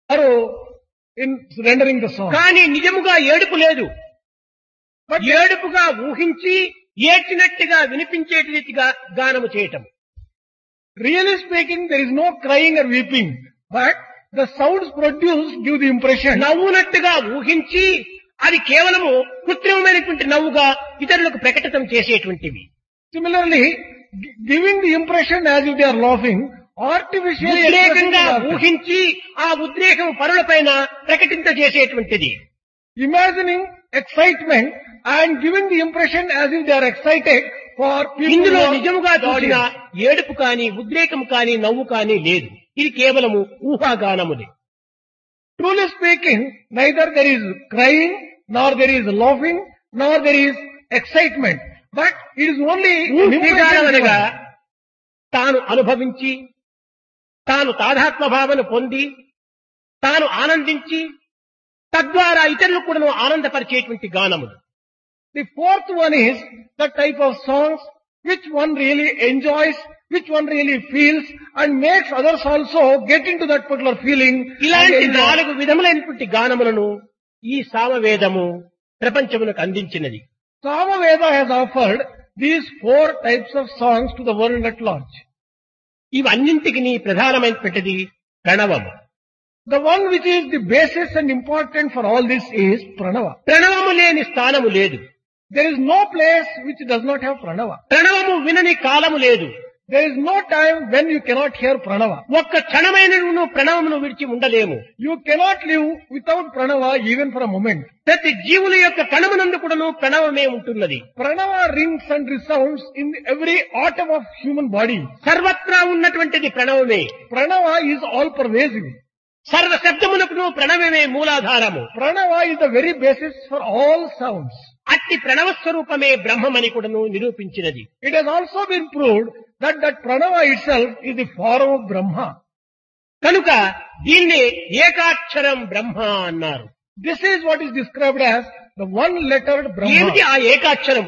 sorrow in rendering the song. కానీ నిజముగా ఏడుపు లేదు ఏడుపుగా ఊహించి ఏడ్చినట్టుగా వినిపించే రీతిగా గానము చేయటం Really speaking, there is no crying or weeping, but the sounds produced give the impression. నవ్వునట్టుగా ఊహించి అది కేవలము కృత్రిమమైనటువంటి నవ్వుగా ఇతరులకు ప్రకటితం చేసేటువంటివి Similarly, gi- giving the impression as if they are laughing, artificially expressing ఉద్రేకంగా the laughter. ఊహించి ఆ ఉద్రేకం పరులపైన ప్రకటింపజేసేటువంటిది imagining excitement and giving the impression as if they are excited for people ఇందులో who are నిజముగా the చూసిన audience. ఏడుపు కాని ఉద్రేకం కాని నవ్వు కాని లేదు ఇది కేవలము ఊహాగానముది Truly speaking, neither there is crying, nor there is laughing, nor there is excitement. But it is only an ఊహిగానం impression అనగా given. తాను అనుభవించి తాను తాదాత్మ భావన పొంది తాను ఆనందించి తద్వారా ఇతరులకు కూడా ఆనందపరిచేటువంటి గానములు The fourth one is the type of songs which one really enjoys, which one really feels and makes others also get into that particular feeling. and ఇలాంటి enjoy. నాలుగు విధములైనటువంటి గానములను ఈ సామవేదము ప్రపంచమునకు అందించినది Samaveda has offered these four types of songs to the world at large. ఇవన్నింటికి ప్రధానమైనటువంటిది ప్రణవము The one which is the basis and important for all this is Pranava. ప్రణవము లేని స్థానము లేదు There is no place which does not have Pranava. ప్రణవము వినని కాలము లేదు There is no time when you cannot hear Pranava. ఒక్క క్షణమైన నువ్వు ప్రణవమును విడిచి ఉండలేము You cannot live without Pranava even for a moment. ప్రతి జీవుల యొక్క కణమునందు కూడాను ప్రణవమే ఉంటున్నది Pranava rings and resounds in every atom of human body. సర్వత్రా ఉన్నటువంటిది ప్రణవమే Pranava is all pervasive. సర్వ శబ్దమునకును ప్రణవమే మూలాధారము Pranava is the very basis for all sounds. అట్టి ప్రణవ స్వరూపమే బ్రహ్మమని కూడాను నిరూపించినది It has also been proved that that Pranava itself is the form of Brahma. కనుక దీన్నే ఏకాక్షరం బ్రహ్మ అన్నారు This is what is described as the one lettered Brahma. ఏమిటి ఆ ఏకాక్షరం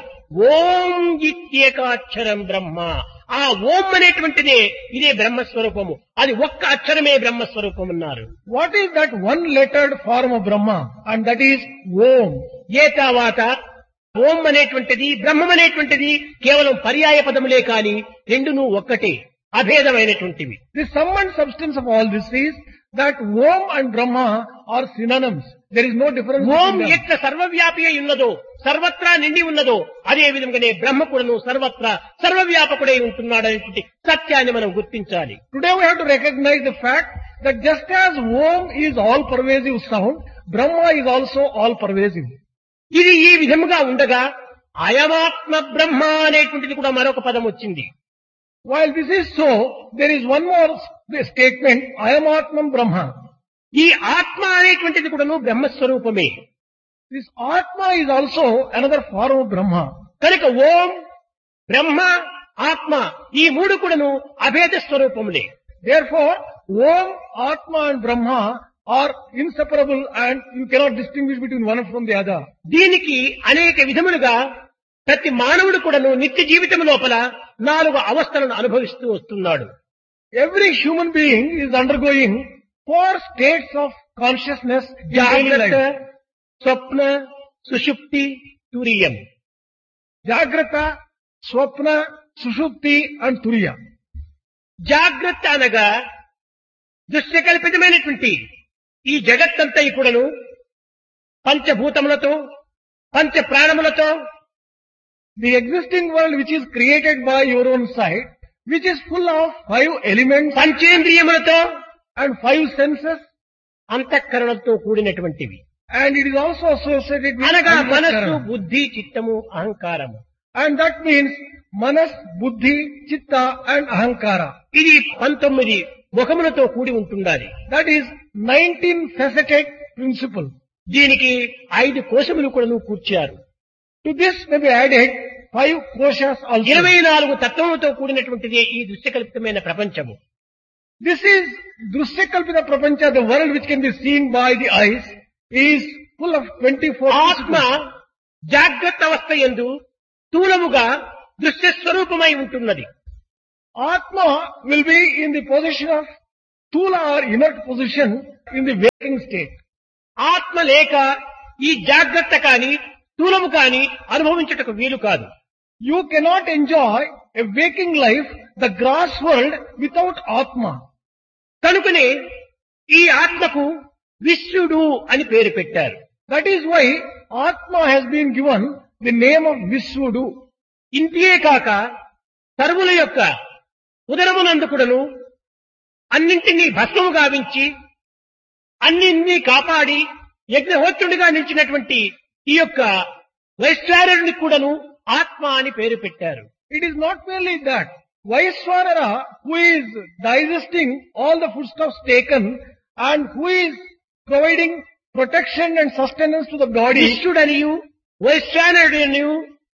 ఓం ఇత్యేకాక్షరం బ్రహ్మ ఆ ఓం అనేటువంటిదే ఇదే బ్రహ్మస్వరూపము అది ఒక్క అక్షరమే బ్రహ్మస్వరూపం అన్నారు What is that one lettered form of Brahma? And that is Om. ఏ తర్వాత ఓం అనేటువంటిది బ్రహ్మం అనేటువంటిది కేవలం పర్యాయ పదములే కాని రెండును ఒక్కటే అభేదమైనటువంటివి The sum and substance of all this is that Om and Brahma are synonyms. There is no difference. Om between them. ఎట్ల సర్వవ్యాపి అయి ఉన్నదో సర్వత్రా నిండి ఉన్నదో అదే విధంగానే బ్రహ్మ కూడాను సర్వత్రా సర్వవ్యాపకుడై ఉంటున్నాడు అనేటువంటి సత్యాన్ని మనం గుర్తించాలి Today we have to recognize the fact that just as Om is all pervasive sound, Brahma is also all pervasive. ఇది ఈ విధముగా ఉండగా అయమాత్మ బ్రహ్మ అనేటువంటిది కూడా మరొక పదం వచ్చింది While this is so, there is one more s- statement, I am Atman Brahma. ఈ ఆత్మ అనేటువంటిది కూడాను బ్రహ్మస్వరూపమే This Atma is also another form of Brahma. కనుక ఓం బ్రహ్మ ఆత్మ ఈ మూడు కూడాను అభేద స్వరూపములే Therefore, Om, Atma and Brahma are inseparable and you cannot distinguish between one from the other. దీనికి అనేక విధములుగా ప్రతి మానవుడు కూడాను నిత్య జీవితం లోపల నాలుగు అవస్థలను అనుభవిస్తూ వస్తున్నాడు Every human being is undergoing four states of consciousness in daily జాగ్రత్త life. స్వప్న సుషుప్తి తురియం Jagrata, Swapna, Sushupti and Turiya. జాగ్రత్త అనగా దృశ్యకల్పితమైనటువంటి ఈ జగత్తంతా కూడాను పంచభూతములతో పంచ ప్రాణములతో The existing world which is created by your own sight, which is full of five elements పంచేంద్రియములతో and five senses, అంతఃకరణతో కూడినటువంటివి and it is also associated with అనగా మనస్సు Antahkarana. బుద్ధి చిత్తము అహంకారము And that means Manas, Buddhi, Chitta and Ahankara. ఇది పంతొమ్మిది ముఖములతో కూడి ఉంటుండాలి That is 19 faceted principle. దీనికి ఐదు కోశములు కూడా కూర్చారు To this may be added five koshas also. ఇరవై నాలుగు తత్వములతో కూడినటువంటిది ఈ దృశ్యకల్పితమైన ప్రపంచము This is Drusyakalpita Prapancha, the world which can be seen by the eyes, is full of 24 ఆత్మ principles. జాగ్రత్త అవస్థ ఎందు స్థూలముగా దృశ్య స్వరూపమై ఉంటున్నది Atma will be in the position of stula or inert position in the waking state. ఆత్మ లేక ఈ జాగ్రత్త కాని స్థూలము కాని అనుభవించుటకు వీలు కాదు You cannot enjoy a waking life, the gross world, without Atma. కనుకనే ఈ ఆత్మకు విశ్వడు అని పేరు పెట్టారు That is why Atma has been given the name of Visvudu. ఇంతియే కాక సర్వుల యొక్క ఉదరమునందుకుడను అన్నింటినీ భస్మము గావించి అన్నింటినీ కాపాడి యజ్ఞహోత్రుడిగా నిలిచినటువంటి ఈ యొక్క వైశ్వారుడిని కూడాను ఆత్మ అని పేరు పెట్టారు It is not merely that. Vaiswarara, who is digesting all the foodstuffs taken and who is providing protection and sustenance to the body, విశ్వడనియు వైశ్వానరుడనియు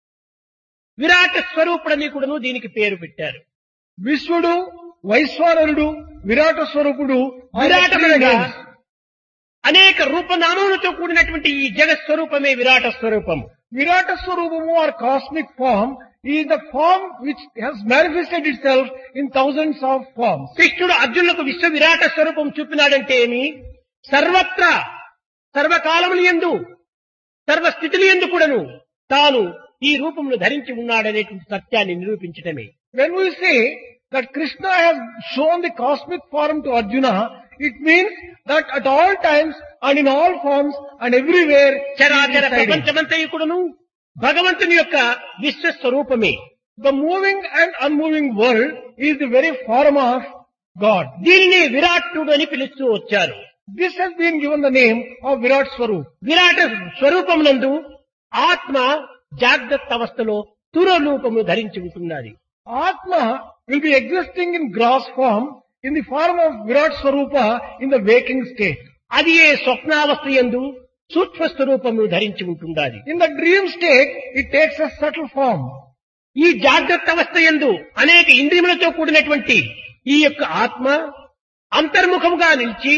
విరాట స్వరూపుడని కూడాను దీనికి పేరు పెట్టారు Visvudu, Vaiswararudu, Virata Swarupudu, are the three విరాటములుగా names. అనేక రూపనామములతో కూడినటువంటి ఈ జగత్ స్వరూపమే విరాట స్వరూపము Virata Swarupamu or cosmic form is the form which has manifested itself in thousands of forms. కృష్ణుడు అర్జునులకు విశ్వ విరాట స్వరూపం చూపినాడంటే ఏమి సర్వత్రా సర్వకాలములు ఎందు సర్వస్థితులు ఎందు కూడాను తాను ఈ రూపమును ధరించి ఉన్నాడనేటువంటి సత్యాన్ని నిరూపించటమే When we say that Krishna has shown the cosmic form to Arjuna, it means that at all times and in all forms and everywhere he is చరాచర residing. ప్రపంచమంతయు కూడాను భగవంతుని యొక్క విశ్వ స్వరూపమే The moving and unmoving world is the very form of God. దీనిని విరాట్టుడు అని పిలుస్తూ వచ్చారు This has been given the name of Virat Swarup. విరాట స్వరూపమునందు ఆత్మ జాగ్రత్త అవస్థలో తురూపము ధరించి ఉంటున్నది Atma will be existing in gross form in the form of Virat Swarupa in the waking state. అది ఏ స్వప్నావస్థ ఎందు సూక్ష్మ స్వరూపము ధరించి ఉంటున్నది In the dream state, it takes a subtle form. ఈ జాగ్రత్త అవస్థ ఎందు అనేక ఇంద్రియములతో కూడినటువంటి ఈ యొక్క ఆత్మ అంతర్ముఖముగా నిలిచి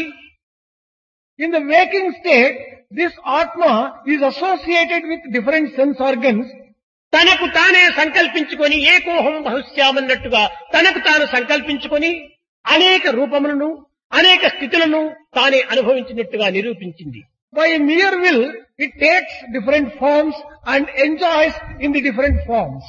In the waking state, this Atma is associated with different sense organs తనకు తానే సంకల్పించుకొని ఏకోహం బహుశ్యామన్నట్టుగా తనకు తాను సంకల్పించుకొని అనేక రూపములను అనేక స్థితులను తానే అనుభవించినట్టుగా నిరూపించింది By mere will, it takes different forms and enjoys in the different forms.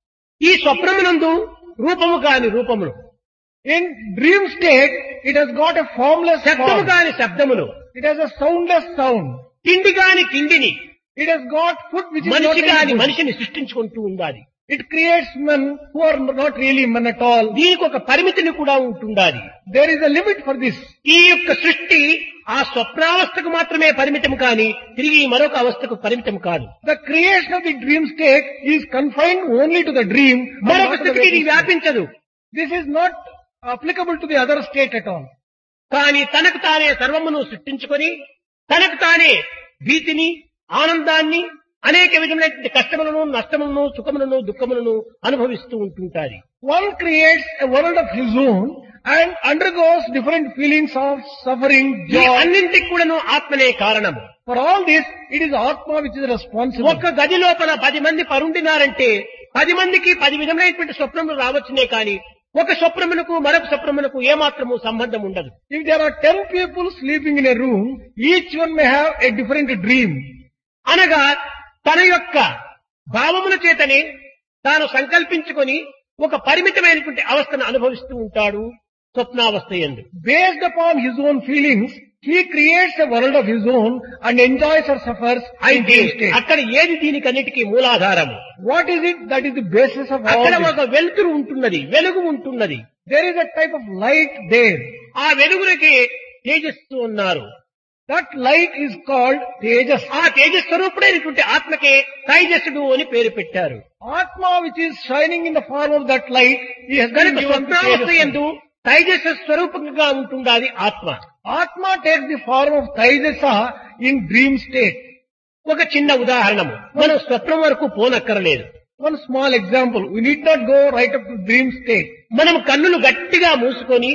ఈ స్వప్నమునందు రూపము కాని రూపములు In dream state, it has got a formless శబ్దము form. కాని శబ్దములు It has a soundless sound. తిండి కాని తిండిని It has got food which is not మనిషి కాని really food. మనిషిని సృష్టించుకుంటూ ఉండాలి It creates men who are not really men at all. దీనికి ఒక పరిమితిని కూడా ఉంటుండాలి There is a limit for this. ఈ యొక్క సృష్టి ఆ స్వప్నావస్థకు మాత్రమే పరిమితం కాని తిరిగి మరొక అవస్థకు పరిమితం కాదు The creation of the dream state is confined only to the dream. and మరొక not to the స్థితికి ఇది waking state. వ్యాపించదు This is not applicable to the other state at all. కానీ తనకు తానే సర్వమును సృష్టించుకొని తనకు తానే భీతిని ఆనందాన్ని అనేక విధములైన కష్టములను నష్టములను సుఖములను దుఃఖములను అనుభవిస్తూ ఉంటుంటారు One creates a world of his own and undergoes different feelings of suffering, ఈ joy. అన్నింటికి కూడాను ఆత్మనే కారణము For all this, it is Atma which is responsible. ఒక్క గది లోపల పది మంది పరుండినారంటే పది మందికి పది విధములైనటువంటి స్వప్నములు రావచ్చునే కానీ ఒక స్వప్నమునకు మరొక స్వప్నమునకు ఏమాత్రము సంబంధం ఉండదు If there are ten people sleeping in a room, each one may have a different dream. అనగా తన యొక్క భావముల చేతనే తాను సంకల్పించుకొని ఒక పరిమితమైనటువంటి అవస్థను అనుభవిస్తూ ఉంటాడు స్వప్నావస్థ ఎందు Based upon his own feelings, he creates a world of his own and enjoys or suffers in అయితే dream state. అక్కడ ఏది దీనికన్నిటికీ మూలాధారము What is it that is the basis of all అక్కడ this? ఒక వెలుతురు ఉంటున్నది వెలుగు ఉంటున్నది There is a type of light there. ఆ వెలుగులకి తేజస్సు ఉన్నారు That light is called Tejas. ఆ తేజస్వరూపుడైనటువంటి ఆత్మకే తైజస్సుడు అని పేరు పెట్టారు Atma which is shining in the form of that light, he has been కనుక given to స్వప్నావస్థ Tejas. ఎందు తైజస్సు స్వరూపంగా ఉంటుండాలి ఆత్మ Atma takes the form of Taijasa in dream state. ఒక చిన్న ఉదాహరణము మనం స్వప్నం వరకు పోనక్కరలేదు One small example. We need not go right up to dream state. మనం కన్నులు గట్టిగా మూసుకొని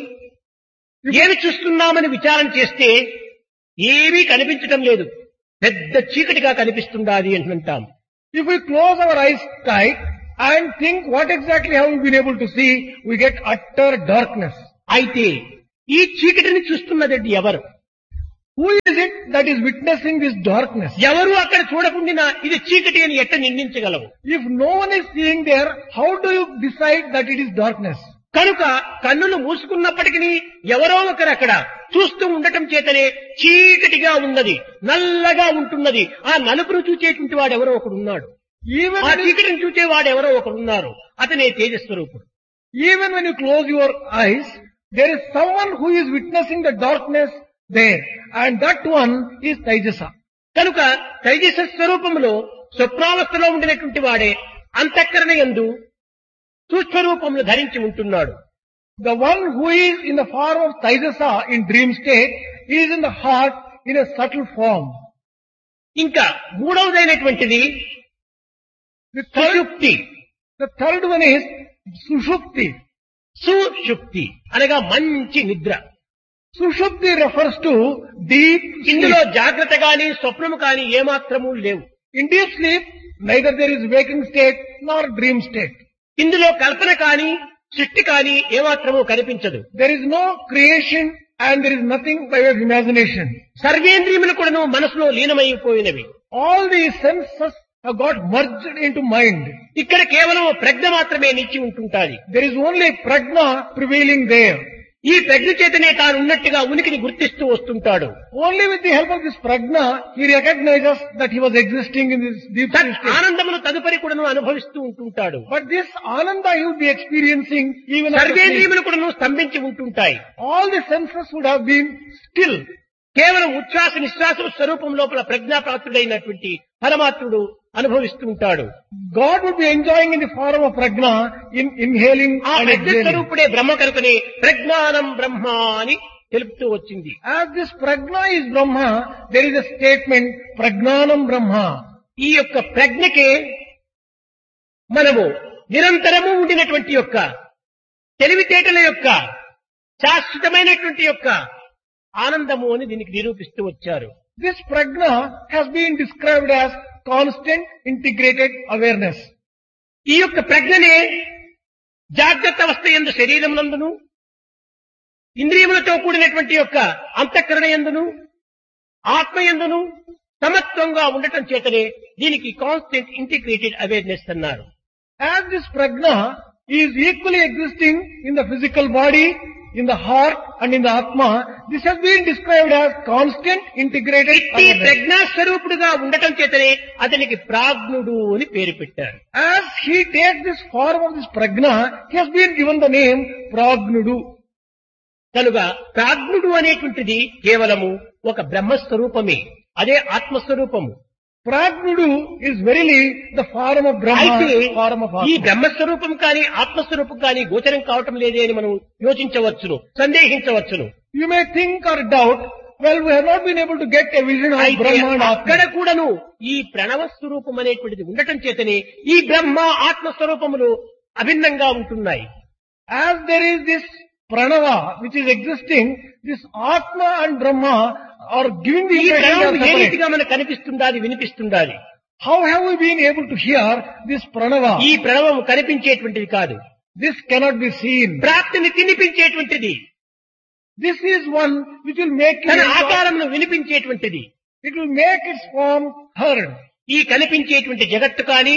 ఏమి చూస్తున్నామని విచారణ చేస్తే ఏమీ కనిపించటం లేదు పెద్ద చీకటిగా కనిపిస్తుండాలి అంటుంటాం If we close our eyes tight and think what exactly have we been able to see, we get utter darkness. అయితే ఈ చీకటిని చూస్తున్నదండి ఎవరు Who is it that is witnessing this darkness? ఎవరు అక్కడ చూడకుండా ఇది చీకటి అని ఎట్ట నిందించగలవు If no one is seeing there, how do you decide that it is darkness? కనుక కన్నులు మూసుకున్నప్పటికీ ఎవరో ఒకరు అక్కడ చూస్తూ ఉండటం చేతనే చీకటిగా ఉన్నది నల్లగా ఉంటున్నది ఆ నలుపును చూచేటువంటి వాడు ఎవరో ఒకడు ఉన్నాడు Even ఆ when, you, చీకటిని చూచేవాడు ఎవరో ఒకడు ఉన్నారు అతనే తేజస్వరూపుడు even when you close your eyes, there is someone who is witnessing the darkness there. And that one is Taijasa. కనుక తైజస స్వరూపంలో స్వప్నావస్థలో ఉండినటువంటి వాడే అంతఃకరణ ఎందు సూక్ష్మరూపములు ధరించి ఉంటున్నాడు The one who is in the form of Taijasa in dream state is in the heart in a subtle form. ఇంకా మూడవదైనటువంటిది The third, సుషుప్తి the third one is Sushupti. సుషుప్తి అనగా మంచి నిద్ర Sushupti refers to deep ఇందులో sleep. జాగ్రత్త గాని స్వప్నము కాని ఏమాత్రము లేవు In deep sleep, neither there is waking state nor dream state. ఇందులో కల్పన కాని సృష్టి కాని ఏమాత్రము కనిపించదు There is no creation and there is nothing by way of imagination. సర్వేంద్రియములు కూడాను మనసులో లీనమైపోయినవి All these senses have got merged into mind. ఇక్కడ కేవలం ప్రజ్ఞ మాత్రమే నిలిచి ఉంటుంటాది There is only prajna prevailing there. ఈ ప్రజ్ఞ చేతనే తాను ఉన్నట్టుగా ఉనికిని గుర్తిస్తూ వస్తుంటాడు Only with the help of this prajna, he recognizes that he was existing in this deep తత్ state. ఆనందమును తదుపరి కూడాను అనుభవిస్తూ ఉంటుంటాడు But this ananda he would be experiencing even after sleep. సర్వేంద్రియములు కూడాను స్తంభించి ఉంటుంటాయి All the senses would have been still. కేవలం ఉచ్ఛ్వాస నిశ్వాస స్వరూపం లోపల ప్రజ్ఞాప్రాప్తుడైనటువంటి పరమాత్ముడు అనుభవిస్తూ ఉంటాడు God would be enjoying in the form of prajna in inhaling ఆ and ప్రజ్ఞ exhaling. స్వరూపుడే బ్రహ్మ కనుకనే ప్రజ్ఞానం బ్రహ్మ అని తెలుపుతూ వచ్చింది As this prajna is Brahma, there is a statement, prajnanam Brahma. ఈ యొక్క ప్రజ్ఞకే మనము నిరంతరము ఉండినటువంటి యొక్క తెలివితేటల యొక్క శాశ్వతమైనటువంటి యొక్క ఆనందము అని దీనికి నిరూపిస్తూ వచ్చారు This prajna has been described as constant integrated awareness. ఈ యొక్క ప్రజ్ఞనే జాగ్రత్త అవస్థ ఎందు శరీరం నందును ఇంద్రియములతో కూడినటువంటి యొక్క అంతఃకరణ ఎందును ఆత్మ ఎందును సమత్వంగా ఉండటం చేతనే దీనికి కాన్స్టెంట్ ఇంటిగ్రేటెడ్ అవేర్నెస్ అన్నారు As this prajna is equally existing in the physical body, in the heart and in the atma, this has been described as constant integrated ఇట్టి awareness. ప్రజ్ఞా స్వరూపుడుగా ఉండటం చేతనే అతనికి ప్రాజ్ఞుడు అని పేరు పెట్టారు As he takes this form of this prajna, he has been given the name Pragnudu. కనుక ప్రాజ్ఞుడు అనేటువంటిది కేవలము ఒక బ్రహ్మస్వరూపమే అదే ఆత్మస్వరూపము Pragnudu is verily the form of Brahma, అయితే form of ఈ Atma. బ్రహ్మస్వరూపం కానీ ఆత్మస్వరూపం కానీ గోచరం కావటం లేదే అని మనం యోచించవచ్చును సందేహించవచ్చును You may think or doubt, well, we have not been able to get a vision of అయితే Brahma and అక్కడ Atma. కూడాను ఈ ప్రణవ స్వరూపం అనేటువంటిది ఉండటం చేతనే ఈ బ్రహ్మ ఆత్మస్వరూపములు అభిన్నంగా ఉంటున్నాయి As there is this Pranava which is existing, this Atma and Brahma are giving the ఈ impression ప్రణవం they are ఏ separate. రీతిగా మనకు కనిపిస్తుండాలి వినిపిస్తుండాలి How have we been able to hear this Pranava? ఈ ప్రణవం కనిపించేటువంటిది కాదు This cannot be seen. ప్రాప్తిని తినిపించేటువంటిది This is one which will make you తన enjoy- ఆకారమును వినిపించేటువంటిది it will make its form heard. ఈ కనిపించేటువంటి జగత్తు కాని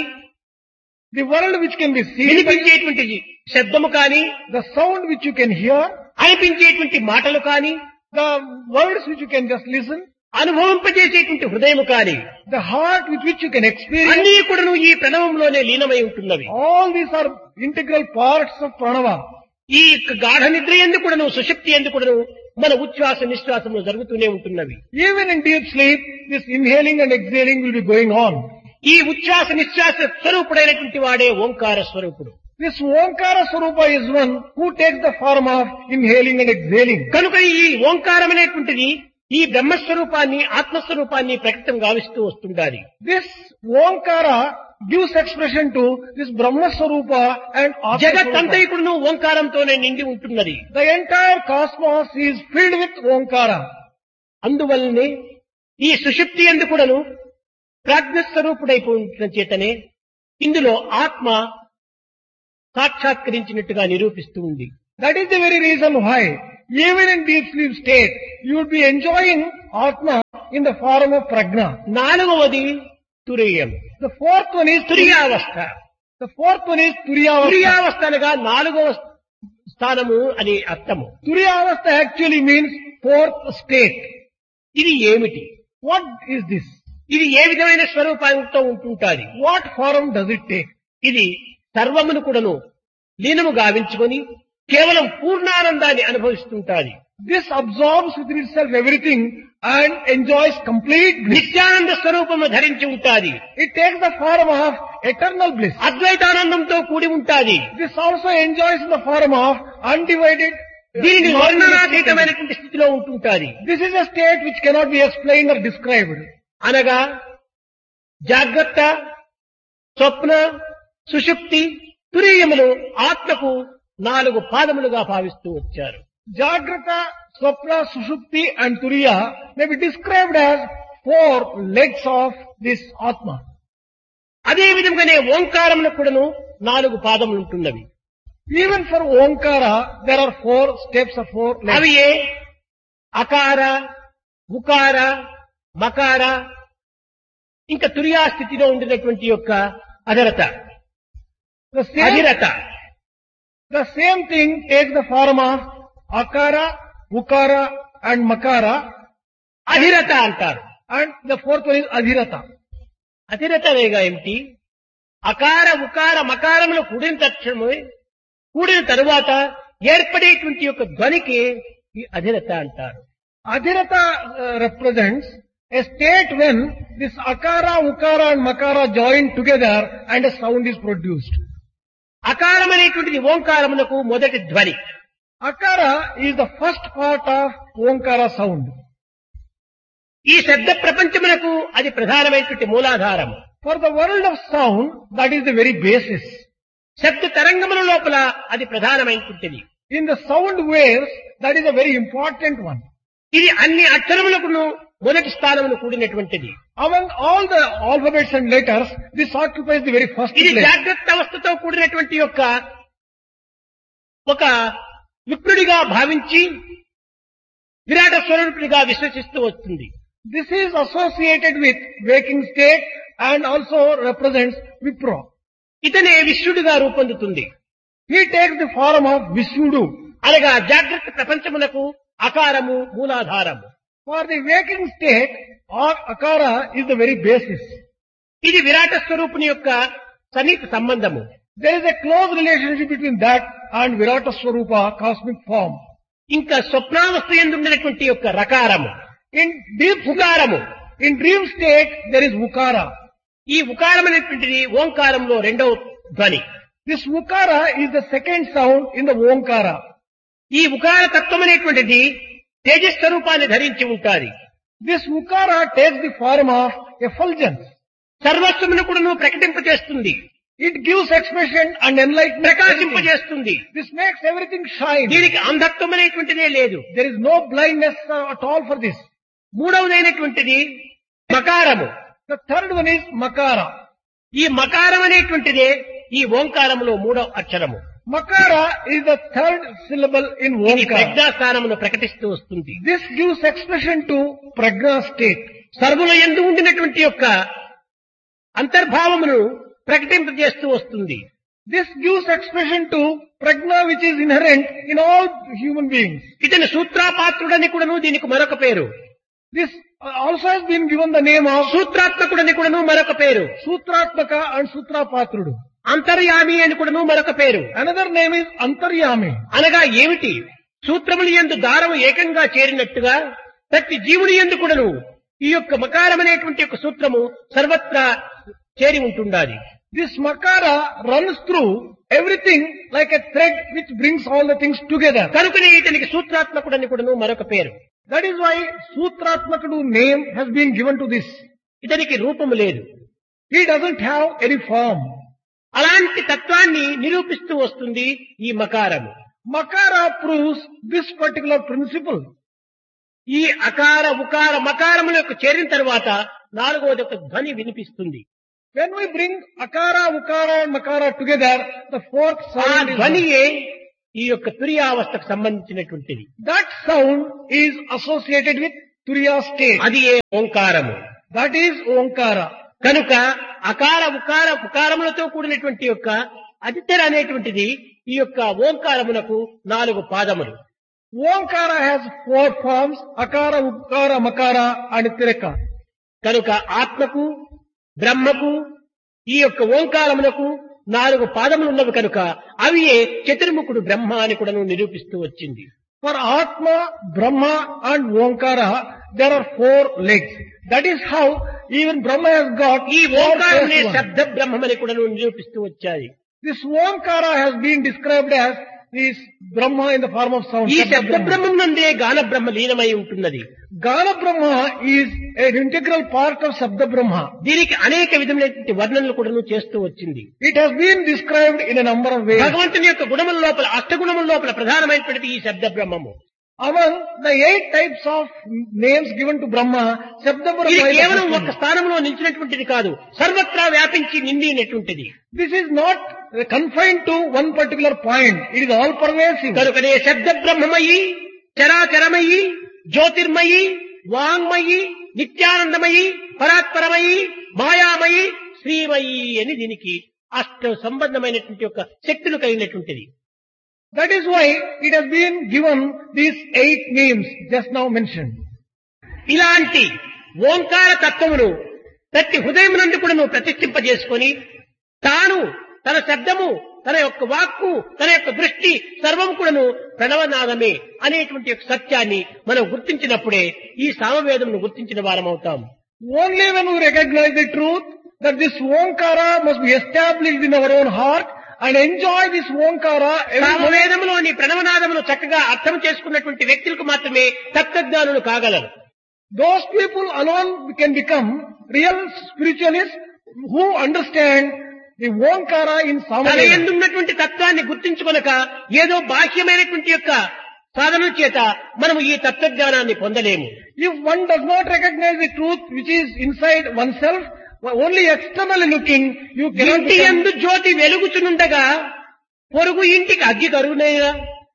The world which can be seen, by వినిపించేటువంటి శబ్దము కాని the sound which you can hear, అనిపించేటువంటి మాటలు కాని the words which you can just listen, అనుభవింపజేసేటువంటి హృదయము కాని the heart with which you can experience, అన్నీ కూడాను ఈ ప్రణవంలోనే లీనమై ఉంటున్నవి all these are integral parts of Pranava. ఈ యొక్క గాఢ నిద్ర ఎందు కూడాను సుశక్తి ఎందు కూడాను మన ఉచ్ఛ్వాస నిశ్వాసములు జరుగుతూనే ఉంటున్నవి Even in deep sleep, this inhaling and exhaling will be going on. ఈ ఉచ్ఛ్వాస నిశ్వాస స్వరూపుడైనటువంటి వాడే ఓంకార స్వరూపుడు This Omkara Swarupa is one who takes the form of inhaling and exhaling. కనుక ఈ ఓంకారం అనేటువంటిది ఈ బ్రహ్మస్వరూపాన్ని ఆత్మస్వరూపాన్ని ప్రకటన గావిస్తూ వస్తుండాలి This Omkara gives expression to this Brahma Swarupa and Atma Swarupa. జగత్తంతైకుడును ఓంకారంతోనే నిండి ఉంటున్నది The entire cosmos is filled with Omkara. అందువల్లనే ఈ సుషుప్తి ఎందు కూడాను ప్రాజ్ఞస్వరూపుడైపోయిన చేతనే ఇందులో ఆత్మ సాక్షాత్కరించినట్టుగా నిరూపిస్తూ ఉంది That is the very reason why Even in deep sleep state, you would be enjoying Atma in the form of prajna. నాలుగవది తురియం The fourth one is తురియావస్థ The fourth one is Turiyavastha. తురియావస్థ అనగా నాలుగవ స్థానము అని అర్థము Turiyavastha actually means fourth state. ఇది ఏమిటి What is this? ఇది ఏ విధమైన స్వరూపంతో ఉంటుంటాది What form does it take? ఇది సర్వమును కూడాను లీనము గావించుకొని కేవలం పూర్ణానందాన్ని అనుభవిస్తుంటాది This absorbs within itself everything and enjoys complete bliss. Nityananda స్వరూపము ధరించి ఉంటాది It takes the form of eternal bliss. అద్వైతానందంతో కూడి ఉంటాది This also enjoys in the form of undivided. దీనిని non-limited state. వర్ణనాతీతమైనటువంటి స్థితిలో ఉంటుంటాది This is a state which cannot be explained or described. అనగా జాగ్రత్త స్వప్న సుషుప్తి తురీయములు ఆత్మకు నాలుగు పాదములుగా భావిస్తూ వచ్చారు Jagrata, Swapna, Sushupti and Turiya may be described as four legs of this Atma. అదే విధంగానే ఓంకారమును కూడాను నాలుగు పాదములు ఉంటున్నవి Even for Omkara, there are four steps of four legs. అవి ఏ అకార ఉకార మకార ఇంకా తురియా స్థితిలో ఉండినటువంటి యొక్క అధరత The same, అధిరత the same thing takes the form of Akara, Ukara and Makara అధిరత అంటారు and the fourth one is Adhirata. అధిరత వేగా ఏమిటి అకార ఉకార మకారములు కూడిన తక్షణమే కూడిన తరువాత ఏర్పడేటువంటి యొక్క ధ్వనికి ఈ అధిరత అంటారు Adhirata uh, represents a state when this Akara, Ukara and Makara join together and a sound is produced. అకారం అనేటువంటిది ఓంకారమునకు మొదటి ధ్వని Akara is the first part of Omkara sound. ఈ శబ్ద ప్రపంచమునకు అది ప్రధానమైనటువంటి మూలాధారము For the world of sound, that is the very basis. శబ్ద తరంగముల లోపల అది ప్రధానమైనటువంటిది In the sound waves, that is a very important one. ఇది అన్ని అక్షరములకును మొదటి స్థానమును కూడినటువంటిది Among all the alphabets and letters, this occupies the very first ఇది place. జాగ్రత్త అవస్థతో కూడినటువంటి యొక్క ఒక విప్రుడిగా భావించి విరాట స్వరూపుడిగా విశ్వసిస్తూ వస్తుంది This is associated with waking state and also represents Vipra. ఇతనే విశ్వడిగా రూపొందుతుంది He takes the form of Visudu. అనగా జాగ్రత్త ప్రపంచమునకు అకారము మూలాధారము For the waking state, or Akara is the very basis. ఇది విరాట స్వరూపుని యొక్క సన్నిహిత సంబంధము There is a close relationship between that and Virata Swarupa, cosmic form. ఇంకా స్వప్నావస్థ ఎందుండినటువంటి యొక్క రకారము In deep ఉకారము In dream state, there is Ukara. ఈ ఉకారం అనేటువంటిది ఓంకారంలో రెండవ ధ్వని This Ukara is the second sound in the Omkara. ఈ ఉకార తత్వం అనేటువంటిది తేజస్వరూపాన్ని ధరించి ఉంటాది This Ukara takes the form of effulgence. సర్వస్వమును కూడా ప్రకటింపజేస్తుంది It gives expression and enlightenment. ప్రకాశింపజేస్తుంది This makes everything shine. దీనికి అంధత్వం అనేటువంటిదే లేదు There is no blindness uh, at all for this. మూడవదైనటువంటిది మకారము The third one is Makara. ఈ మకారం అనేటువంటిదే ఈ ఓంకారములో మూడవ అక్షరము Makara is the third syllable in ఇది Omkara. ప్రజ్ఞాస్థానమును ప్రకటిస్తూ వస్తుంది This gives expression to Prajna state. సర్వుల ఎందు ఉండినటువంటి యొక్క అంతర్భావమును ప్రకటింపజేస్తూ వస్తుంది This gives expression to Prajna which is inherent in all human beings. ఇతను సూత్రాపాత్రుడని కూడాను దీనికి మరొక పేరు This uh, also has been given the name of సూత్రాత్మకుడని కూడాను మరొక పేరు Sutratmaka and Sutrapatrudu. అంతర్యామి అని కూడాను మరొక పేరు Another name is Antaryami. అనగా ఏమిటి సూత్రములు ఎందు దారము ఏకంగా చేరినట్టుగా ప్రతి జీవుని ఎందు కూడాను ఈ యొక్క మకారం అనేటువంటి యొక్క సూత్రము సర్వత్రా చేరి ఉంటుండాలి This Makara runs through everything like a thread which brings all the things together. కనుకనే ఇతనికి సూత్రాత్మకుడని కూడాను మరొక పేరు That is why Sutratmakadu name has been given to this. ఇతనికి రూపము లేదు He doesn't have any form. అలాంటి తత్వాన్ని నిరూపిస్తూ వస్తుంది ఈ మకారము Makara proves this particular principle. ఈ అకార ఉకార మకారములకు చేరిన తర్వాత నాలుగవది ఒక ధ్వని వినిపిస్తుంది When we bring Akara, Ukara and Makara together, the fourth ఆ sound is ధ్వనియే ఈ యొక్క తురియావస్థకు సంబంధించినటువంటిది That sound is associated with Turiya state. అది ఏ ఓంకారము That is Omkara. కనుక అకార ఉకార ఉకారములతో కూడినటువంటి యొక్క అతిథర అనేటువంటిది ఈ యొక్క ఓంకారమునకు నాలుగు పాదములు Omkara has four forms, Akara, Ukara, Makara and Tireka. కనుక ఆత్మకు బ్రహ్మకు ఈ యొక్క ఓంకారమునకు నాలుగు పాదములు ఉన్నవి కనుక అవి చతుర్ముఖుడు బ్రహ్మ అని కూడా నిరూపిస్తూ వచ్చింది For Atma, Brahma and Omkara, there are four legs. That is how even Brahma has got ఈ four ఓంకారమునే faces. శబ్ద బ్రహ్మని కూడా నిరూపిస్తూ వచ్చాయి This Omkara has been described as this Brahma in the form of sound. ఈ Shabda శబ్ద Brahma. బ్రహ్మం నందే గాన బ్రహ్మ లీనమై ఉంటున్నది Gana Brahma is an integral part of Sabda Brahma. దీనికి అనేక విధములైనటువంటి వర్ణనలు కూడా చేస్తూ వచ్చింది It has been described in a number of ways. భగవంతుని యొక్క గుణముల లోపల అష్టగుణముల లోపల ప్రధానమైనటువంటిది ఈ శబ్ద బ్రహ్మము Among the eight types of names given to Brahma, Sabda ఇది Brahma is the కేవలం first ఒక్క one. స్థానంలో నిలిచినటువంటిది కాదు సర్వత్రా వ్యాపించి నిండినటువంటిది This is not confined to one particular point. It is all pervasive. కనుకనే శబ్ద బ్రహ్మమయి చరాచరమయి జ్యోతిర్మయి వాంగ్మయి నిత్యానందమయి పరాత్పరమయి మాయామయి శ్రీమయి అని దీనికి అష్ట సంబంధమైనటువంటి యొక్క శక్తులు కలిగినటువంటిది That is why it has been given these eight names just now mentioned. ఇలాంటి ఓంకార తత్వమును ప్రతి హృదయం నుండి కూడా నువ్వు ప్రతిష్ఠింపజేసుకొని తాను తన శబ్దము తన యొక్క వాక్కు తన యొక్క దృష్టి సర్వం కూడాను ప్రణవనాదమే అనేటువంటి యొక్క సత్యాన్ని మనం గుర్తించినప్పుడే ఈ సామవేదమును గుర్తించిన వారం అవుతాం Only when we recognize the truth that this Omkara must be established in our own heart and enjoy this Omkara every moment. సామవేదములోని ప్రణవనాదమును చక్కగా అర్థం చేసుకున్నటువంటి వ్యక్తులకు మాత్రమే తత్వజ్ఞానులు కాగలరు Those people alone can become real spiritualists who understand the Omkara in తన Samadhi. ఎందున్నటువంటి తత్వాన్ని గుర్తించుకొనక ఏదో బాహ్యమైనటువంటి యొక్క సాధన చేత మనము ఈ తత్వజ్ఞానాన్ని పొందలేము If one does not recognize the truth which is inside oneself, only externally looking, you cannot ఇంటి become, ఎందు జ్యోతి వెలుగుచునుండగా పొరుగు ఇంటికి అగ్గి కరువునైనా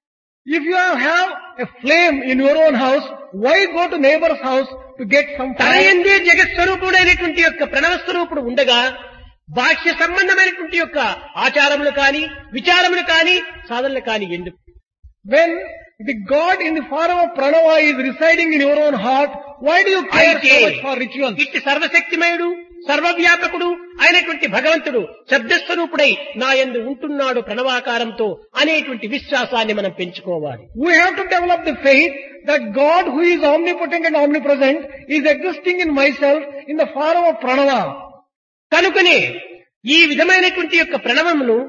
if you have a flame in your own house, why go to neighbor's house to get some తన fire? ఎందే జగత్స్వరూపుడైనటువంటి యొక్క ప్రణవ స్వరూపుడు ఉండగా బాహ్య సంబంధమైనటువంటి యొక్క ఆచారములు కాని విచారములు కాని సాధనలు కాని ఎందుకు When the God in the form of Pranava is residing in your own heart, why do you care అయితే so much for rituals? ఇట్టి సర్వశక్తిమయుడు సర్వవ్యాపకుడు అయినటువంటి భగవంతుడు శబ్దస్వరూపుడై నా యందు ఉంటున్నాడు ప్రణవాకారంతో అనేటువంటి విశ్వాసాన్ని మనం పెంచుకోవాలి We have to develop the faith that God who is omnipotent and omnipresent is existing in myself in the form of Pranava. కనుకనే ఈ విధమైనటువంటి యొక్క ప్రణవమును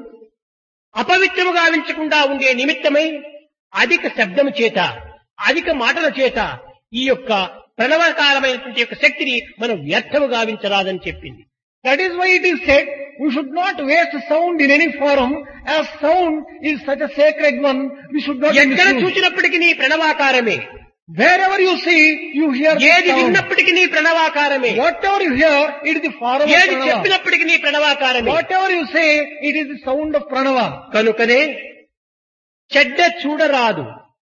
అపవిత్రము గావించకుండా ఉండే నిమిత్తమై అధిక శబ్దము చేత అధిక మాటల చేత ఈ యొక్క ప్రణవకారమైనటువంటి యొక్క శక్తిని మనం వ్యర్థము గావించరాదని చెప్పింది That is why it is said, we should not waste sound in any form, as sound is such a sacred one, we should not ఎక్కడ misuse. చూసినప్పటికీ నీ ప్రణవాకారమే Wherever you see, you hear the ఏది sound. విన్నప్పటికీ నీ ప్రణవాకారమే Whatever you hear, it is the form of ఏది Pranava. చెప్పినప్పటికీ నీ ప్రణవాకారమే Whatever you say, it is the sound of Pranava. కనుకనే చెడ్డ చూడరాదు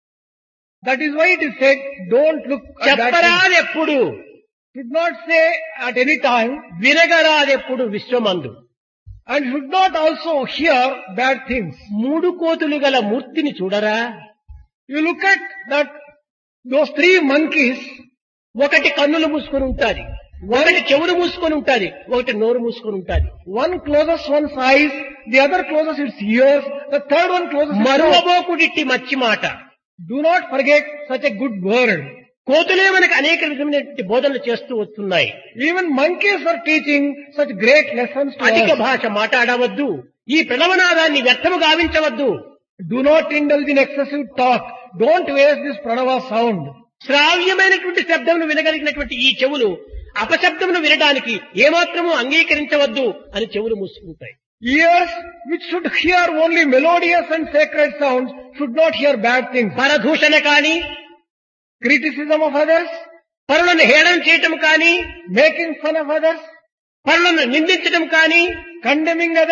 That is why it is said, don't look at that thing. చెప్పరాదెప్పుడు Should not say at any time, వినగరాదెప్పుడు విశ్వమందు and should not also hear bad things. మూడు కోతులు గల మూర్తిని చూడరా You look at that, those three monkeys, ఒకటి కన్నులు మూసుకొని ఉంటాది ఒకటి చెవులు మూసుకొని ఉంటాది ఒకటి నోరు మూసుకొని ఉంటాది one closes one's eyes, the other closes its ears, the third one closes its mouth. మరువబోకుడిట్టి మచ్చి మాట Do not forget such a good word. కోతులే మనకు అనేక విధమైనటువంటి బోధనలు చేస్తూ వస్తున్నాయి Even monkeys are teaching such great lessons to అధిక us. భాష మాట్లాడవద్దు ఈ ప్రణవనాదాన్ని వ్యర్థము గావించవద్దు Do not indulge in excessive talk. Don't waste this pranava sound. శ్రావ్యమైనటువంటి శబ్దమును వినగలిగినటువంటి ఈ చెవులు అపశబ్దమును వినడానికి ఏమాత్రము అంగీకరించవద్దు అని చెవులు మూసుకుంటాయి Ears which should hear only melodious and sacred sounds should not hear bad things. పరదూషణ కాని Criticism of others, పరులను హేళన చేయటం కాని making fun of others, పరులను నిందించటం కాని condemning others,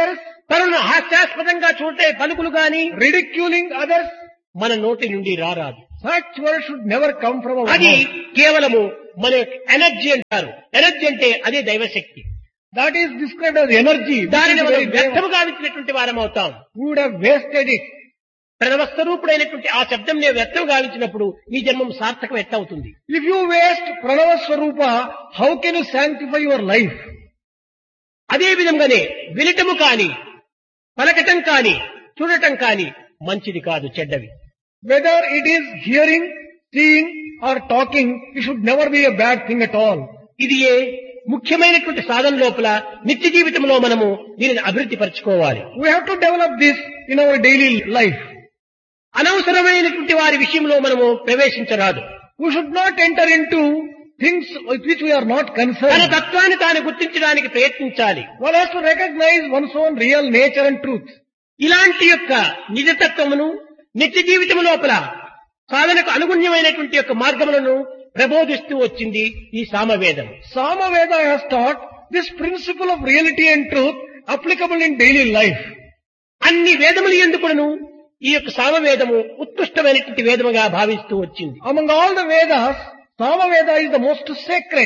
తనను హాస్యాస్పదంగా చూడే పలుకులు గాని ridiculing others, మన నోటి నుండి రారాదు such words should never come from our అది mouth. కేవలము మన యొక్క ఎనర్జీ అంటారు ఎనర్జీ అంటే అదే దైవశక్తి That is described as energy. which దానిని is మనం very వ్యర్థము deva- గావించినటువంటి వారం అవుతాం We would have wasted it. ప్రణవస్వరూపుడైనటువంటి ఆ శబ్దం నేను వ్యర్థం గావించినప్పుడు ఈ జన్మం సార్థకం ఎట్టవుతుంది If you waste Pranava Swarupa, how can you sanctify your life? అదే విధంగానే వినటము కాని పలకటం కాని చూడటం కాని మంచిది కాదు చెడ్డవి Whether it is hearing, seeing or talking, it should never be a bad thing at all. ఇది ఏ ముఖ్యమైనటువంటి సాధన లోపల నిత్య జీవితంలో మనము దీనిని అభివృద్ధి పరచుకోవాలి We have to develop this in our daily life. అనవసరమైనటువంటి వారి విషయంలో మనము ప్రవేశించరాదు We should not enter into things with which we are not తన concerned. తత్వాన్ని తాను గుర్తించడానికి ప్రయత్నించాలి One has to recognize one's own real nature and truth. ఇలాంటి యొక్క నిజతత్వమును నిత్య జీవితం లోపల సాధనకు అనుగుణ్యమైనటువంటి యొక్క మార్గములను ప్రబోధిస్తూ వచ్చింది ఈ సామవేదం Samaveda has taught this principle of reality and truth applicable in daily life. అన్ని వేదములు ఎందుకును ఈ యొక్క సామవేదము ఉత్కృష్టమైనటువంటి వేదముగా భావిస్తూ వచ్చింది Among all the Vedas, Samaveda is the most sacred.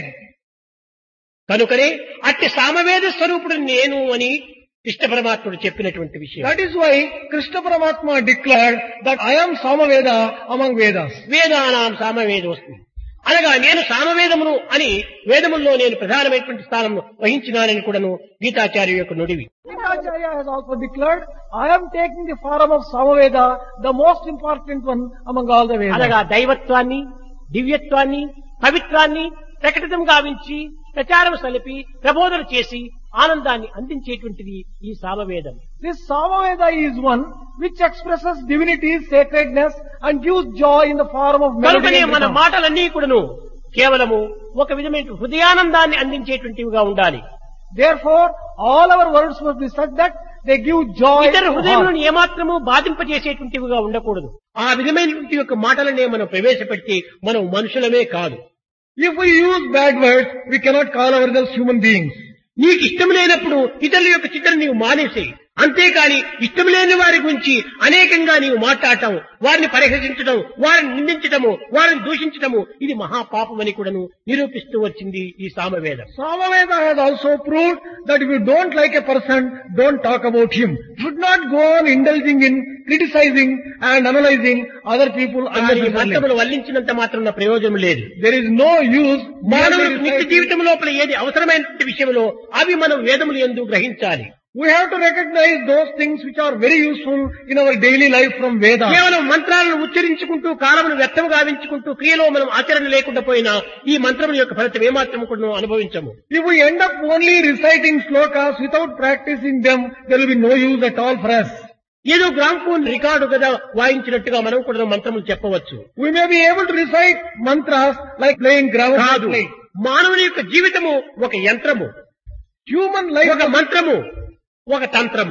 కనుకనే అట్టి సామవేద స్వరూపుడు నేను అని కృష్ణ పరమాత్ముడు చెప్పినటువంటి విషయం That is why Krishna Paramatma declared that I am Samaveda among Vedas. వేదానాం Samaveda వస్తుంది అనగా నేను సామవేదమును అని వేదముల్లో నేను ప్రధానమైనటువంటి స్థానంలో వహించినానని కూడాను గీతాచార్య యొక్క నుడివి Acharya has also declared, I am taking the form of Samaveda, the most important one among all the Vedas. అనగా దైవత్వాన్ని దివ్యత్వాన్ని పవిత్రాన్ని ప్రకటితం గావించి ప్రచారం సలిపి ప్రబోధన చేసి ఆనందాన్ని అందించేటువంటిది ఈ సామవేదం This Samaveda is one which expresses divinity, sacredness and gives joy in the form of melody. కనుకనే and మన rhythm. మాటలన్నీ కూడాను కేవలము ఒక విధమైన హృదయానందాన్ని అందించేటువంటివిగా ఉండాలి Therefore, all our words must be such that they give joy. ఇతర to heart. హృదయములను ఏమాత్రము బాధింపజేసేటువంటివిగా ఉండకూడదు ఆ విధమైనటువంటి యొక్క మాటలనే మనం ప్రవేశపెట్టి మనం మనుషులమే కాదు If we use bad words, we cannot call ourselves human beings. నీకు ఇష్టం లేనప్పుడు ఇతరుల యొక్క చిత్రం నీవు మానేసి అంతేకాని ఇష్టం లేని వారి గురించి అనేకంగా నీవు మాట్లాడటం వారిని పరిహసించడం వారిని నిందించటము వారిని దూషించటము ఇది మహాపాపం అని కూడాను నిరూపిస్తూ వచ్చింది ఈ సామవేదం Samaveda has also proved that if you don't like a person, don't talk about him. You should not go on indulging in criticizing and analyzing other people కానీ ఈ unnecessarily. మంత్రములు వల్లించినంత మాత్రం ప్రయోజనం లేదు There is no use. మానవులకు merely నిత్య reciting- జీవితం లోపల ఏది అవసరమైనటువంటి విషయంలో అవి మనం వేదములు ఎందు గ్రహించాలి We have to recognize those things which are very useful in our daily life from Vedas. కేవలం మంత్రాలను ఉచ్చరించుకుంటూ కాలమును వ్యర్థం గావించుకుంటూ క్రియలో మనం ఆచరణ లేకుండా పోయినా ఈ మంత్రముల యొక్క ఫలితం ఏమాత్రం కూడా అనుభవించము If we end up only reciting slokas without practicing them, there will be no use at all for us. ఏదో గ్రామ్ ఫోన్ రికార్డు కదా వాయించినట్టుగా మనం కూడా మంత్రములు చెప్పవచ్చు We may be able to recite mantras like playing కాదు gramophone. మానవుని యొక్క జీవితము ఒక యంత్రము Human life, ఒక మంత్రము ఒక తంత్రము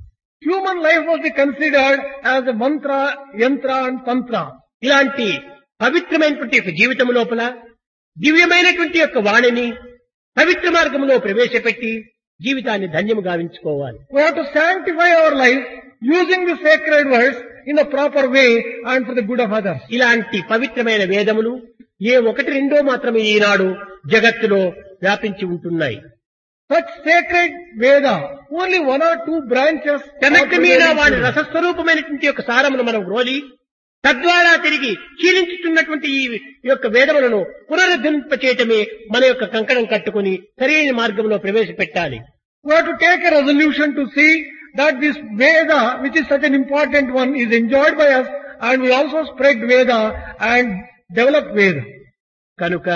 human life must be considered as a mantra, yantra and tantra. ఇలాంటి పవిత్రమైనటువంటి యొక్క జీవితం లోపల దివ్యమైనటువంటి యొక్క వాణిని పవిత్ర మార్గంలో ప్రవేశపెట్టి జీవితాన్ని ధన్యము గావించుకోవాలి We have to sanctify our life using the sacred words in the proper way and for the good of others. ఇలాంటి పవిత్రమైన వేదములు ఏ ఒకటి రెండో మాత్రమే ఈనాడు జగత్తులో వ్యాపించి ఉంటున్నాయి Such sacred Veda, only one or two branches. are వెనక్కి మీద prevailing వాడి today. రసస్వరూపమైనటువంటి యొక్క సారమును మనం రోలి తద్వారా తిరిగి క్షీణించుతున్నటువంటి ఈ యొక్క వేదములను పునరుద్ధరింప చేయటమే మన యొక్క కంకణం కట్టుకుని సరైన మార్గంలో ప్రవేశపెట్టాలి We have to take a resolution to see that this Veda, which is such an important one, is enjoyed by us and we also spread Veda and develop Veda. కనుక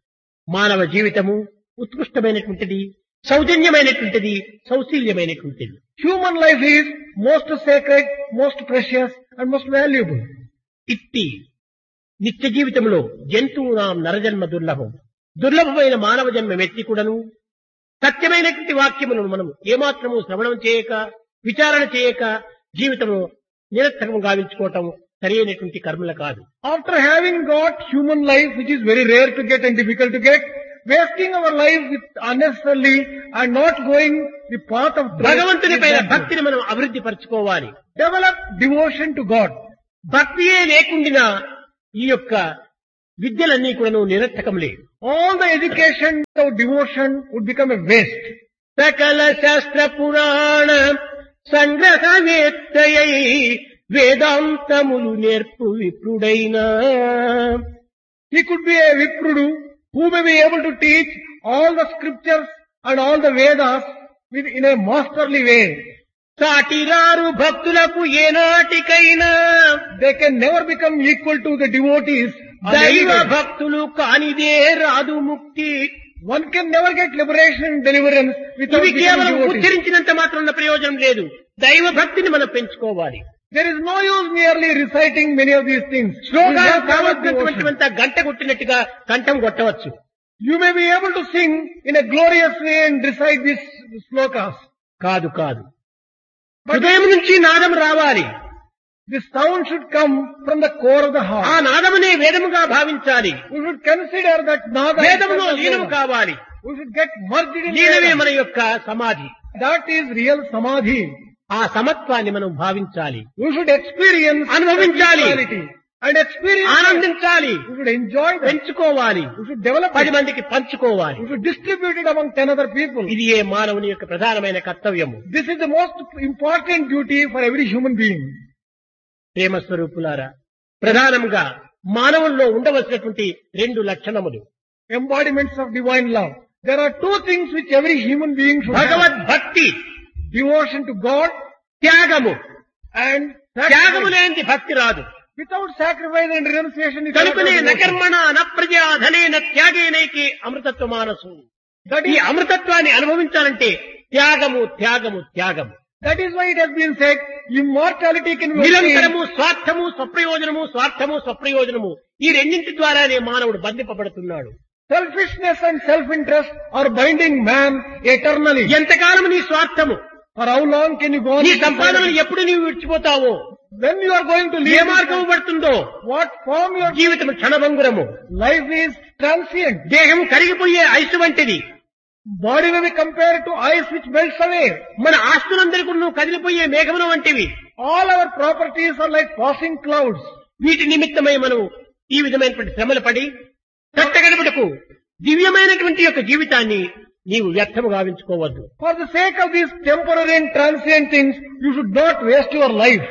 మానవ జీవితము ఉత్కృష్టమైనటువంటిది సౌజన్యమైనటువంటిది సౌశీల్యమైనటువంటిది Human life is most sacred, most precious and most valuable. ఇట్టి నిత్య జీవితంలో జంతువునాం నరజన్మ దుర్లభం దుర్లభమైన మానవ జన్మ వ్యక్తి కూడాను సత్యమైనటువంటి వాక్యములను మనం ఏమాత్రము శ్రవణం చేయక విచారణ చేయక జీవితము నిరర్థకం గావించుకోవటం సరైనటువంటి కర్మల కాదు After having got human life, which is very rare to get and difficult to get, wasting our life with unnecessarily and not going the path of truth. భగవంతుని పైన is not good. భక్తిని మనం అభివృద్ధి పరచుకోవాలి Develop devotion to God. భక్తియే లేకుండా ఈ యొక్క విద్యలన్నీ కూడా నిరర్థకములే All the education without devotion would become a waste. సకల శాస్త్ర పురాణ సంగ్రహవేత్తయై వేదాంతములు నేర్పు విప్రుడైనా He could be a Viprudu who may be able to teach all the scriptures and all the Vedas with, in a masterly way. సాటిరారు భక్తులకు ఏనాటికైనా They can never become equal to the devotees. on దైవ any day. భక్తులు కానిదే రాదు ముక్తి One can never get liberation and deliverance without ఇవి becoming కేవలం devotees. ఉచ్చరించినంత మాత్రం ఉన్న ప్రయోజనం లేదు దైవ భక్తిని మనం పెంచుకోవాలి There is no use merely reciting many of these things. You శ్లోకాలు have to have కావలసినటువంటి devotion. అంత గంట కొట్టినట్టుగా కంఠం కొట్టవచ్చు You may be able to sing in a glorious way and recite these slokas. కాదు కాదు But హృదయం నుంచి నాదం రావాలి the sound should come from the core of the ఆ heart. నాదమునే వేదముగా భావించాలి We should consider that nada is వేదములో just a లీనము Veda. కావాలి We should get merged in లీనమే Veda. మన యొక్క సమాధి That is real samadhi. ఆ సమత్వాన్ని మనం భావించాలి We should experience అనుభవించాలి. spirituality and experience. it. ఆనందించాలి We should enjoy that. పెంచుకోవాలి We should develop పది it. మందికి పంచుకోవాలి We should distribute it among ten other people. ఇది ఏ మానవుని యొక్క ప్రధానమైన కర్తవ్యము This is the most important duty for every human being. ప్రేమ స్వరూపులారా ప్రధానంగా మానవుల్లో ఉండవలసినటువంటి రెండు లక్షణములు Embodiments of divine love. There are two things which every human being should have. భగవద్భక్తి Devotion to God త్యాగము and త్యాగము sacrifice. లేని భక్తి రాదు Without sacrifice and renunciation, you cannot కనుకనే have devotion. నకర్మణ నప్రజా ధనేన త్యాగేనైకి అమృతత్వ మానసు That ఈ is, అమృతత్వాన్ని అనుభవించాలంటే త్యాగము త్యాగము త్యాగము that is why it has been said, immortality can be నిరంతరము attained. స్వార్థము స్వప్రయోజనము స్వార్థము స్వప్రయోజనము ఈ రెండింటి ద్వారానే మానవుడు బంధింపబడుతున్నాడు Selfishness and self-interest are binding man eternally. ఎంతకాలం నీ స్వార్థము For how long can you go on? నీ with this సంపాదనలు life? ఎప్పుడు నీవు విడిచిపోతావో When you are going to A leave, మార్గము this పడుతుందో life, what form your జీవితం క్షణభంగురము life is transient. దేహం కరిగిపోయే ఐసు వంటిది Body may be compared to ice which melts away. మన ఆస్తులందరికీ నువ్వు కదిలిపోయే మేఘముల వంటివి All our properties are like passing clouds. వీటి నిమిత్తమై మనం ఈ విధమైనటువంటి శ్రమలు పడి కట్టగడపటకు దివ్యమైనటువంటి యొక్క జీవితాన్ని నీవు వ్యర్థము గావించుకోవద్దు For the sake of these temporary and transient things, you should not waste your life.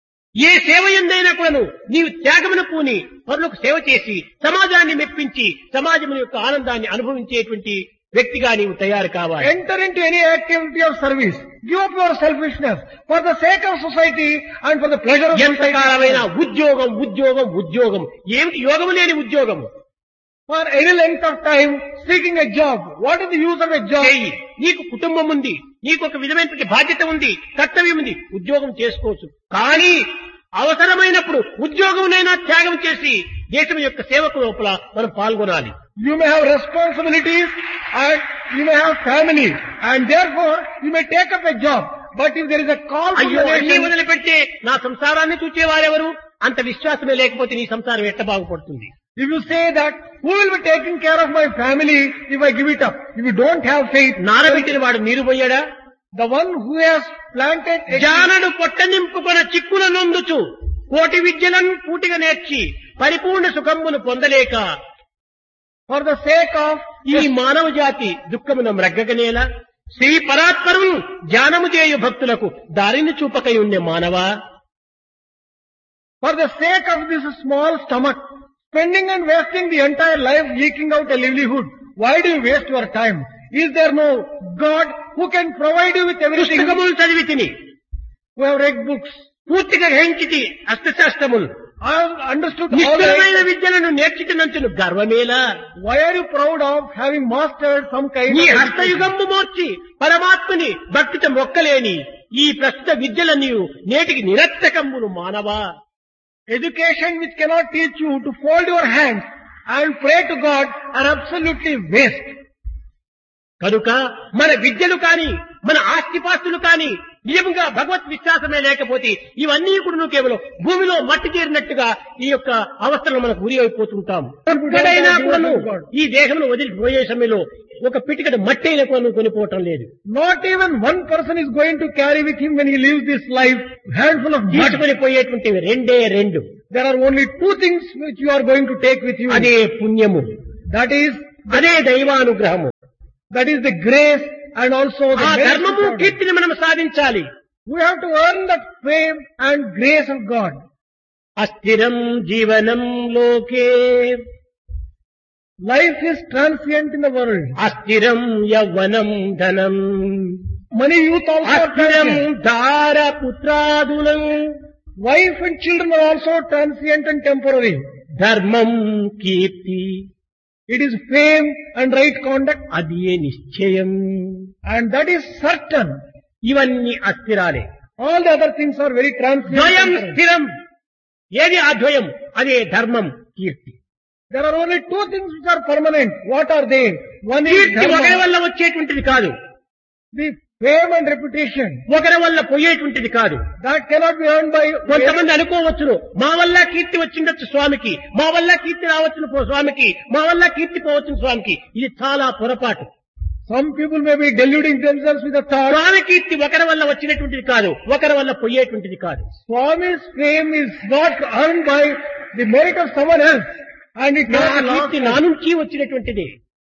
ఏ సేవ ఎందైనా కూడాను నీవు త్యాగమును పూని పరులకు సేవ చేసి సమాజాన్ని మెప్పించి సమాజం యొక్క ఆనందాన్ని అనుభవించేటువంటి వ్యక్తిగా నీవు తయారు కావాలి Enter into any activity of service. Give up your selfishness for the sake of society and for the pleasure of ఎంతకాలమైన society. ఉద్యోగం ఉద్యోగం ఉద్యోగం ఏమిటి యోగము లేని ఉద్యోగము For any length of time seeking a job. What is the use of a job? చేయి నీకు కుటుంబం ఉంది నీకు ఒక విధమైనటువంటి బాధ్యత ఉంది కర్తవ్యం ఉంది ఉద్యోగం చేసుకోవచ్చు కానీ అవసరమైనప్పుడు ఉద్యోగంనైనా త్యాగం చేసి దేశం యొక్క సేవకు లోపల మనం పాల్గొనాలి You may have responsibilities and you may have family and therefore you may take up a job. But if there is a call from అయ్యో the అన్ని nation, వదిలిపెట్టే నా సంసారాన్ని చూచేవారెవరు అంత విశ్వాసమే లేకపోతే నీ సంసారం ఎట్ట బాగుపడుతుంది if you say that, who will be taking care of my family if I give it up? If you don't have faith, నానబెట్టిన వాడు నీరు పోయాడా the one who has planted a జానడు పొట్ట నింపుకొన చిక్కుల నొందుచు కోటి విద్యలను పూటిగా నేర్చి పరిపూర్ణ సుఖమును పొందలేక for the sake of ఈ మానవ జాతి దుఃఖమున మ్రగ్గగనేలా శ్రీ పరాత్పరం ధ్యానము చేయు భక్తులకు దారిని చూపకై ఉండే మానవా for the sake of this small stomach, spending and wasting the entire life eking out a livelihood. Why do you waste your time? Is there no God who can provide you with everything? పుస్తకములు చదివి తిని Who have read books, పూర్తిగా గ్రహించితి అష్టశాస్త్రములు I have understood all నిశ్చలమైన that. విద్యలను నేర్చితినంచును గర్వమేలా Why are you proud of having mastered some kind నీ of education? హస్తయుగంబు మోర్చి పరమాత్మని భక్తితో మొక్కలేని ఈ ప్రస్తుత విద్యలన్నీ నేటికి నిరత్తకంబును మానవా Education which cannot teach you to fold your hands and pray to God are absolutely waste. కనుక మన విద్యలు కాని మన ఆస్తిపాస్తులు కాని నిజంగా భగవత్ విశ్వాసమే లేకపోతే ఇవన్నీ కూడా నువ్వు కేవలం భూమిలో మట్టి చేరినట్టుగా ఈ యొక్క అవస్థలు మనకు గురి అయిపోతుంటాం ఎక్కడైనా కూడాను ఈ దేహంలో వదిలిపోయే సమయంలో ఒక పిటికడ మట్టి అయినా కూడా నువ్వు కొనిపోవటం లేదు Not even one person is going to carry with him when he leaves this life handful of mud. తీసుకొని పోయేటువంటివి రెండే రెండు There are only two things which you are going to take with you. అదే పుణ్యము That is, అదే దైవానుగ్రహము that is the grace and also the ఆ mercy of ధర్మము God. కీర్తిని మనం సాధించాలి We have to earn that fame and grace of God. అస్థిరం జీవనం లోకే Life is transient in the world. అస్థిరం యవ్వనం ధనం Money, youth also are అస్థిరం transient. దార పుత్రాదులం Wife and children are also transient and temporary. ధర్మం కీర్తి It is fame and right conduct అది ఏ నిశ్చయం and that is certain. ఇవన్నీ అస్థిరాలే All the other things are very transient. ద్వయం and temporary. స్థిరం ఏది ఆ ద్వయం అదే ధర్మం కీర్తి There are only two things which are permanent. What are they? One is కీర్తి ఒకరి dharma, వల్ల వచ్చేటువంటిది కాదు the fame and reputation. ఒకరి వల్ల పోయేటువంటిది కాదు That cannot be earned by కొంతమంది అనుకోవచ్చును మా వల్ల కీర్తి వచ్చిండొచ్చు స్వామికి మా వల్ల కీర్తి రావచ్చును పో స్వామికి మా వల్ల కీర్తి పోవచ్చును స్వామికి ఇది చాలా పొరపాటు Some people may be deluding themselves with the thought, స్వామి కీర్తి ఒకరి వల్ల వచ్చినటువంటిది కాదు ఒకరి వల్ల పోయేటువంటిది కాదు Swami's fame is not earned by the merit of someone else. And it నా cannot be కీర్తి నా lost. నుంచి వచ్చినటువంటిది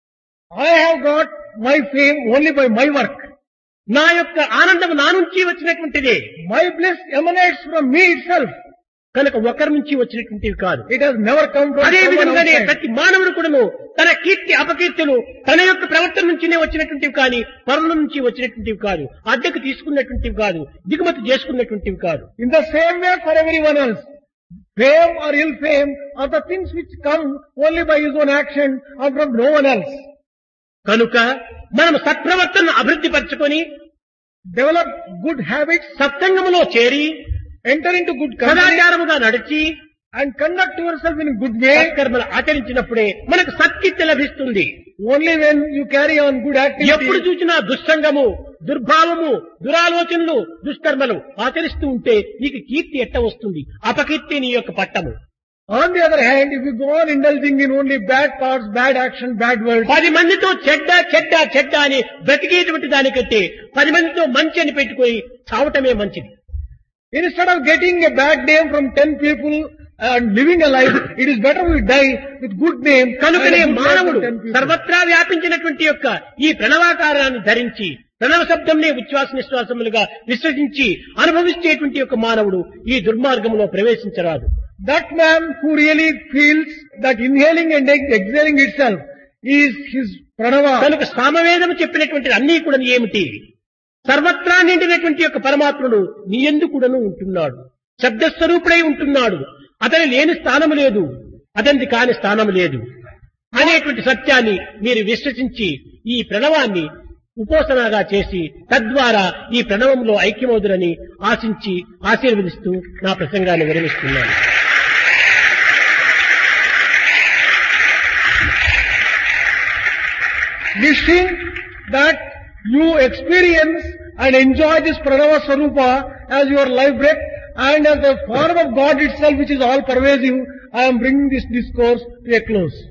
I have got my fame only by my work. నా యొక్క ఆనందం నా నుంచి వచ్చినటువంటిది My bliss emanates from me itself. కనుక ఒకరి నుంచి వచ్చినటువంటివి కాదు It has never come from అదే someone విధంగానే outside. ప్రతి మానవుడు కూడాను తన కీర్తి అపకీర్తులు తన యొక్క ప్రవర్తన నుంచినే వచ్చినటువంటివి కానీ పరుల నుంచి వచ్చినటువంటివి కాదు అద్దెకు తీసుకున్నటువంటివి కాదు దిగుమతి చేసుకున్నటువంటివి కాదు In the same way for everyone else. Fame or ill fame are the things which come only by his own action or from no one else. కనుక మనం సత్ప్రవర్తనను అభివృద్ధి పరచుకొని Develop good habits, సత్సంగములో చేరి enter into good company సదాచారముగా నడిచి and conduct yourself in a good way. సత్కర్మలు ఆచరించినప్పుడే మనకు సత్కీర్తి లభిస్తుంది Only when you carry on good ఎప్పుడు activities. చూసినా దుస్సంగము దుర్భావము దురాలోచనలు దుష్కర్మలు ఆచరిస్తూ ఉంటే నీకు కీర్తి ఎట్ట వస్తుంది అపకీర్తి నీ యొక్క పట్టము On the other hand, if you go on indulging in only bad thoughts, bad action, bad words, పది మందితో చెడ్డ చెడ్డ చెడ్డ అని బ్రతికేటువంటి దానికంటే పది మందితో మంచి అని పెట్టుకొని చావటమే మంచిది instead of getting a bad name from ten people and living a life, it is better we die with good name. కనుకనే and a good life మానవుడు from 10 people. సర్వత్రా వ్యాపించినటువంటి యొక్క ఈ ప్రణవాకారాన్ని ధరించి ప్రణవ శబ్దంనే ఉచ్ఛ్వాస నిశ్వాసములుగా విశ్వసించి అనుభవించేటువంటి యొక్క మానవుడు ఈ దుర్మార్గంలో ప్రవేశించరాదు That man who really feels that inhaling and ex- exhaling itself is his pranava. కనుక సామవేదము చెప్పినటువంటి అన్నీ కూడా ఏమిటి సర్వత్రా నిండినటువంటి యొక్క పరమాత్ముడు నీ ఎందు కూడాను ఉంటున్నాడు శబ్దస్వరూపుడై ఉంటున్నాడు అతని లేని స్థానము లేదు అతనిది కాని స్థానము లేదు అనేటువంటి సత్యాన్ని మీరు విశ్వసించి ఈ ప్రణవాన్ని ఉపోసనగా చేసి తద్వారా ఈ ప్రణవంలో ఐక్యమవుదురని ఆశించి ఆశీర్వదిస్తూ నా ప్రసంగాన్ని విరమిస్తున్నాను Wishing that you experience and enjoy this pranava swarupa as your life breath and as the form of God itself which is all pervasive, I am bringing this discourse to a close.